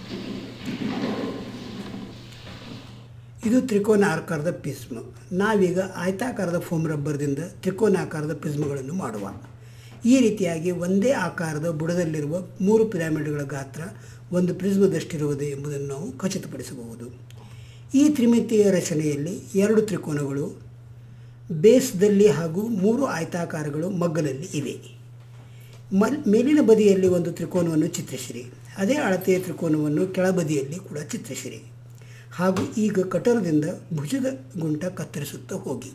ಇದು ತ್ರಿಕೋನ ಆಕಾರದ ಪ್ರಿಸ್ಮ್ ನಾವೀಗ ಆಯತಾಕಾರದ ಫೋಮ್ ರಬ್ಬರ್ದಿಂದ ತ್ರಿಕೋನಾಕಾರದ ಪ್ರಿಸ್ಮ್ಗಳನ್ನು ಮಾಡುವ ಈ ರೀತಿಯಾಗಿ ಒಂದೇ ಆಕಾರದ ಬುಡದಲ್ಲಿರುವ ಮೂರು ಪಿರಾಮಿಡ್ಗಳ ಗಾತ್ರ ಒಂದು ಪ್ರಿಸ್ಮದಷ್ಟಿರುವುದು ಎಂಬುದನ್ನು ನಾವು ಖಚಿತಪಡಿಸಬಹುದು ಈ ತ್ರಿಮಿತೀಯ ರಚನೆಯಲ್ಲಿ ಎರಡು ತ್ರಿಕೋನಗಳು ಬೇಸ್ದಲ್ಲಿ ಹಾಗೂ ಮೂರು ಆಯತಾಕಾರಗಳು ಮಗ್ಗಲಲ್ಲಿ ಇವೆ ಮಲ್ ಮೇಲಿನ ಬದಿಯಲ್ಲಿ ಒಂದು ತ್ರಿಕೋನವನ್ನು ಚಿತ್ರಿಸಿರಿ ಅದೇ ಅಳತೆಯ ತ್ರಿಕೋನವನ್ನು ಕೆಳಬದಿಯಲ್ಲಿ ಕೂಡ ಚಿತ್ರಿಸಿರಿ ಹಾಗೂ ಈಗ ಕಟರದಿಂದ ಭುಜದ ಗುಂಟ ಕತ್ತರಿಸುತ್ತಾ ಹೋಗಿ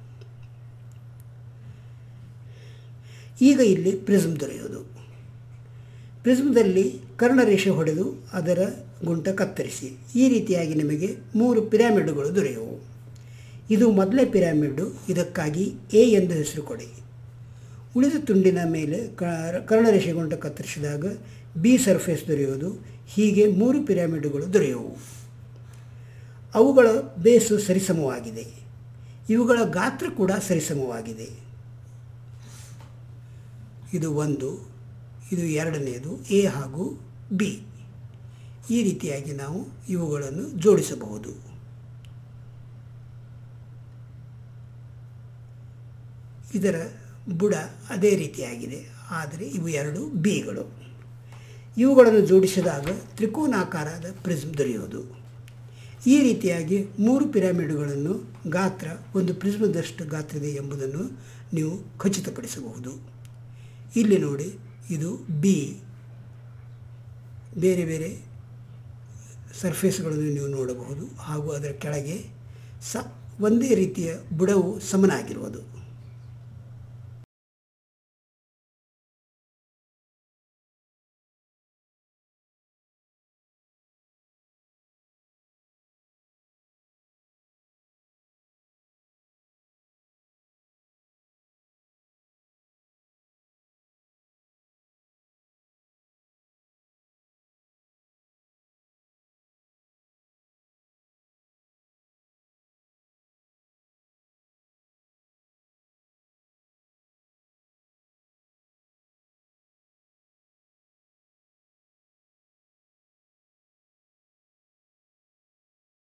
ಈಗ ಇಲ್ಲಿ ಪ್ರಿಸ್ಮ್ ದೊರೆಯುವುದು ಪ್ರಿಸ್ಮ್ದಲ್ಲಿ ಕರ್ಣರೇಷೆ ಹೊಡೆದು ಅದರ ಗುಂಟ ಕತ್ತರಿಸಿ ಈ ರೀತಿಯಾಗಿ ನಿಮಗೆ ಮೂರು ಪಿರಾಮಿಡ್ಗಳು ದೊರೆಯುವು ಇದು ಮೊದಲೇ ಪಿರಾಮಿಡ್ಡು ಇದಕ್ಕಾಗಿ ಎ ಎಂದು ಹೆಸರು ಕೊಡಿ ಉಳಿದ ತುಂಡಿನ ಮೇಲೆ ಕರ್ಣರೇಷೆ ಗುಂಟ ಕತ್ತರಿಸಿದಾಗ ಬಿ ಸರ್ಫೇಸ್ ದೊರೆಯುವುದು ಹೀಗೆ ಮೂರು ಪಿರಾಮಿಡ್ಗಳು ದೊರೆಯುವು ಅವುಗಳ ಬೇಸು ಸರಿಸಮವಾಗಿದೆ ಇವುಗಳ ಗಾತ್ರ ಕೂಡ ಸರಿಸಮವಾಗಿದೆ ಇದು ಒಂದು ಇದು ಎರಡನೆಯದು ಎ ಹಾಗೂ ಬಿ ಈ ರೀತಿಯಾಗಿ ನಾವು ಇವುಗಳನ್ನು ಜೋಡಿಸಬಹುದು ಇದರ ಬುಡ ಅದೇ ರೀತಿಯಾಗಿದೆ ಆದರೆ ಇವು ಎರಡು ಬಿಗಳು ಇವುಗಳನ್ನು ಜೋಡಿಸಿದಾಗ ತ್ರಿಕೋನಾಕಾರದ ಪ್ರಿಸ್ಮ್ ದೊರೆಯುವುದು ಈ ರೀತಿಯಾಗಿ ಮೂರು ಪಿರಾಮಿಡ್ಗಳನ್ನು ಗಾತ್ರ ಒಂದು ಪ್ರಿಸ್ಮದಷ್ಟು ಗಾತ್ರವಿದೆ ಎಂಬುದನ್ನು ನೀವು ಖಚಿತಪಡಿಸಬಹುದು ಇಲ್ಲಿ ನೋಡಿ ಇದು ಬಿ ಬೇರೆ ಬೇರೆ ಸರ್ಫೇಸ್ಗಳನ್ನು ನೀವು ನೋಡಬಹುದು ಹಾಗೂ ಅದರ ಕೆಳಗೆ ಸ ಒಂದೇ ರೀತಿಯ ಬುಡವು ಸಮನಾಗಿರುವುದು